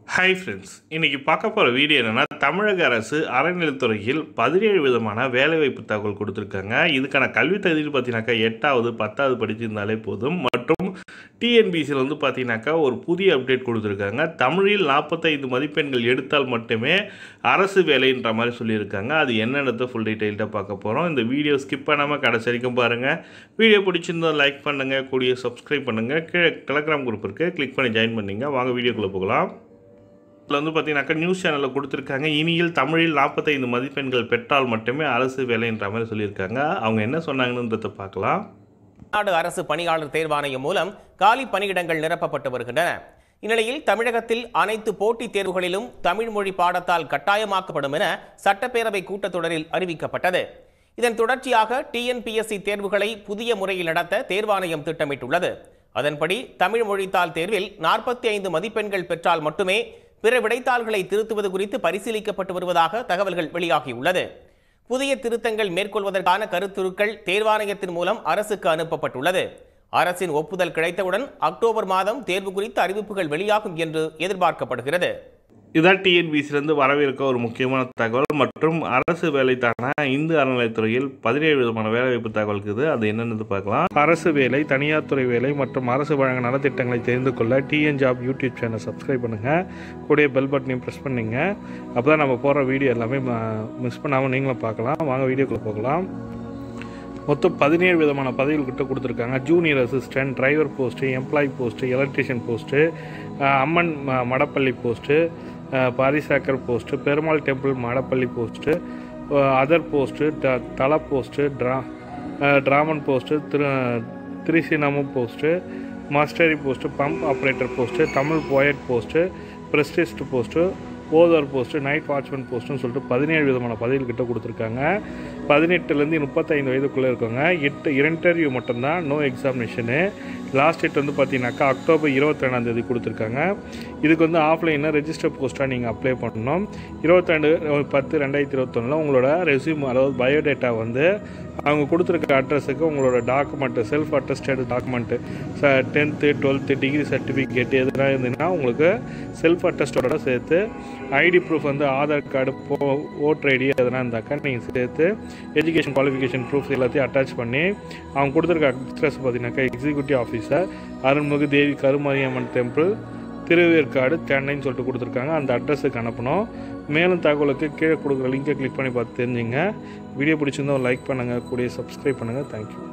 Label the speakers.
Speaker 1: hi friends இன்றைக்கி பார்க்க போகிற வீடியோ என்னென்னா தமிழக அரசு அறநிலைத்துறையில் பதினேழு விதமான வேலைவாய்ப்பு தகவல் கொடுத்துருக்காங்க இதுக்கான கல்வி தகுதியில் பார்த்தீங்கன்னாக்கா எட்டாவது பத்தாவது படிச்சிருந்தாலே போதும் மற்றும் டிஎன்பிசியில் வந்து பார்த்தீங்கன்னாக்கா ஒரு புதிய அப்டேட் கொடுத்துருக்காங்க தமிழில் நாற்பத்தைந்து மதிப்பெண்கள் எடுத்தால் மட்டுமே அரசு வேலைன்ற மாதிரி சொல்லியிருக்காங்க அது என்னென்னத்தை ஃபுல் டீட்டெயில்டாக பார்க்க போகிறோம் இந்த வீடியோ ஸ்கிப் பண்ணாமல் கடைசி வரைக்கும் பாருங்கள் வீடியோ பிடிச்சிருந்தா லைக் பண்ணுங்கள் கூடிய சப்ஸ்கிரைப் பண்ணுங்கள் கீழே டெலகிராம் குரூப் இருக்குது கிளிக் பண்ணி ஜாயின் பண்ணிங்க வாங்க வீடியோக்குள்ளே போகலாம் இதில் வந்து பார்த்தீங்கன்னாக்கா நியூஸ் சேனலில் கொடுத்துருக்காங்க இனியில் தமிழில் நாற்பத்தைந்து மதிப்பெண்கள் பெற்றால் மட்டுமே அரசு வேலைன்ற மாதிரி சொல்லியிருக்காங்க அவங்க என்ன சொன்னாங்கன்றதை பார்க்கலாம்
Speaker 2: தமிழ்நாடு அரசு பணியாளர் தேர்வாணையம் மூலம் காலி பணியிடங்கள் நிரப்பப்பட்டு வருகின்றன இந்நிலையில் தமிழகத்தில் அனைத்து போட்டித் தேர்வுகளிலும் தமிழ் மொழி பாடத்தால் கட்டாயமாக்கப்படும் என சட்டப்பேரவை கூட்டத்தொடரில் அறிவிக்கப்பட்டது இதன் தொடர்ச்சியாக டிஎன்பிஎஸ்சி தேர்வுகளை புதிய முறையில் நடத்த தேர்வாணையம் திட்டமிட்டுள்ளது அதன்படி தமிழ் மொழித்தாள் தேர்வில் நாற்பத்தி ஐந்து மதிப்பெண்கள் பெற்றால் மட்டுமே பிற விடைத்தாள்களை திருத்துவது குறித்து பரிசீலிக்கப்பட்டு வருவதாக தகவல்கள் வெளியாகியுள்ளது புதிய திருத்தங்கள் மேற்கொள்வதற்கான கருத்துருக்கள் தேர்வாணையத்தின் மூலம் அரசுக்கு அனுப்பப்பட்டுள்ளது அரசின் ஒப்புதல் கிடைத்தவுடன் அக்டோபர் மாதம் தேர்வு குறித்த அறிவிப்புகள் வெளியாகும் என்று எதிர்பார்க்கப்படுகிறது
Speaker 1: இதான் டிஎன்பிசிலேருந்து வரவிருக்க ஒரு முக்கியமான தகவல் மற்றும் அரசு வேலைத்தான இந்து அறநிலைத்துறையில் பதினேழு விதமான வேலைவாய்ப்பு தகவல் இருக்குது அது என்னென்னு பார்க்கலாம் அரசு வேலை தனியார் துறை வேலை மற்றும் அரசு வழங்க நலத்திட்டங்களை தெரிந்து கொள்ள TN job YouTube channel subscribe பண்ணுங்கள் கூடிய பெல் பட்டனையும் ப்ரெஸ் பண்ணிங்க அப்போ தான் நம்ம போடுற வீடியோ எல்லாமே மிஸ் பண்ணாமல் நீங்களும் பார்க்கலாம் வாங்க வீடியோக்குள்ளே போகலாம் மொத்தம் பதினேழு விதமான பதவிகள் கிட்ட கொடுத்துருக்காங்க junior assistant driver post employee post electrician post அம்மன் ம- மடப்பள்ளி போஸ்ட்டு பாரிசாக்கர் போஸ்ட்டு பெருமாள் டெம்பிள் மடப்பள்ளி போஸ்ட்டு அதர் போஸ்ட்டு ட தல போஸ்ட்டு ட்ரா டிராமன் போஸ்ட்டு திரு திரிசினமம் போஸ்ட்டு மாஸ்டரி post pump operator post Tamil poet post பிரஸ்டிஸ்ட் போஸ்ட்டு ஓதர் போஸ்ட்டு நைட் வாட்ச்மேன் போஸ்ட்டுன்னு சொல்லிட்டு பதினேழு விதமான பதவிகள் கிட்ட கொடுத்துருக்காங்க பதினெட்டுலேருந்து முப்பத்தைந்து வயதுக்குள்ளே இருக்கவங்க எட்டு இன்டர்வியூ மட்டும்தான் நோ எக்ஸாமினேஷனு லாஸ்ட் டேட் வந்து பார்த்தீங்கன்னாக்கா அக்டோபர் இருபத்தி ரெண்டாந்தேதி கொடுத்துருக்காங்க இதுக்கு வந்து ஆஃப்லைனில் ரெஜிஸ்டர் போஸ்ட்டாக நீங்கள் அப்ளை பண்ணணும் இருபத்திரெண்டு பத்து ரெண்டாயிரத்தி இருபத்தொன்னில் உங்களோட ரெஸ்யூம் அதாவது பயோடேட்டா வந்து அவங்க கொடுத்துருக்க அட்ரஸுக்கு உங்களோட டாக்குமெண்ட்டு செல்ஃப் அட்டஸ்டட் டாக்குமெண்ட்டு ச டென்த்து டுவெல்த்து டிகிரி சர்டிஃபிகேட் எதுனா இருந்ததுன்னா உங்களுக்கு செல்ஃப் அட்டஸ்டோட சேர்த்து ஐடி ப்ரூஃப் வந்து ஆதார் கார்டு போ ஓட்டர் ஐடி எதனா இருந்தாக்கா நீங்கள் சேர்த்து எஜுகேஷன் குவாலிஃபிகேஷன் ப்ரூஃப் எல்லாத்தையும் அட்டாச் பண்ணி அவங்க கொடுத்துருக்க அட்ரஸ் பார்த்தீங்கன்னாக்கா எக்ஸிக்யூட்டிவ் ஆஃபீஸர் அருள்மிகு தேவி கருமாரியம்மன் டெம்பிள் திருவேற்காடு சென்னைன்னு சொல்லிட்டு கொடுத்துருக்காங்க அந்த அட்ரஸுக்கு அனுப்பணும் மேலும் தகவலுக்கு கீழே கொடுக்குற லிங்கை கிளிக் பண்ணி பார்த்து தெரிஞ்சுங்க வீடியோ பிடிச்சிருந்தா லைக் பண்ணுங்கள் கூடிய சப்ஸ்கிரைப் பண்ணுங்கள் தேங்க்யூ